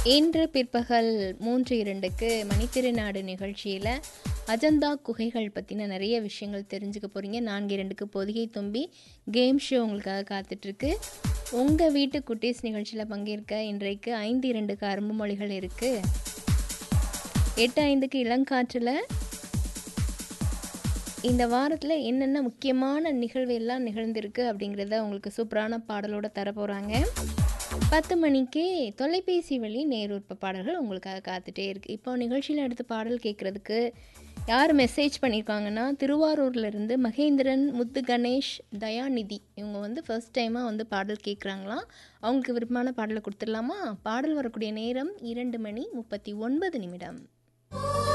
இன்று பிற்பகல் மூன்று இரண்டுக்கு மணித்திருநாடு நிகழ்ச்சியில் அஜந்தா குகைகள் பற்றின நிறைய விஷயங்கள் தெரிஞ்சுக்க போகிறீங்க நான்கு இரண்டுக்கு பொதிகை தும்பி கேம் ஷோ உங்களுக்காக காத்துட்ருக்கு உங்கள் வீட்டு குட்டீஸ் நிகழ்ச்சியில் பங்கேற்க இன்றைக்கு ஐந்து இரண்டுக்கு அரும்பு மொழிகள் இருக்குது எட்டு ஐந்துக்கு இளங்காற்றில் இந்த வாரத்தில் என்னென்ன முக்கியமான நிகழ்வு எல்லாம் நிகழ்ந்திருக்கு அப்படிங்கிறத உங்களுக்கு சூப்பரான பாடலோட தர போகிறாங்க பத்து மணிக்கு தொலைபேசி வழி நேரூர்ப்ப பாடல்கள் உங்களுக்காக காத்துட்டே இருக்குது இப்போ நிகழ்ச்சியில் அடுத்த பாடல் கேட்குறதுக்கு யார் மெசேஜ் பண்ணியிருக்காங்கன்னா திருவாரூர்லேருந்து மகேந்திரன் முத்து கணேஷ் தயாநிதி இவங்க வந்து ஃபர்ஸ்ட் டைமாக வந்து பாடல் கேட்குறாங்களாம் அவங்களுக்கு விருப்பமான பாடலை கொடுத்துடலாமா பாடல் வரக்கூடிய நேரம் இரண்டு மணி முப்பத்தி ஒன்பது நிமிடம்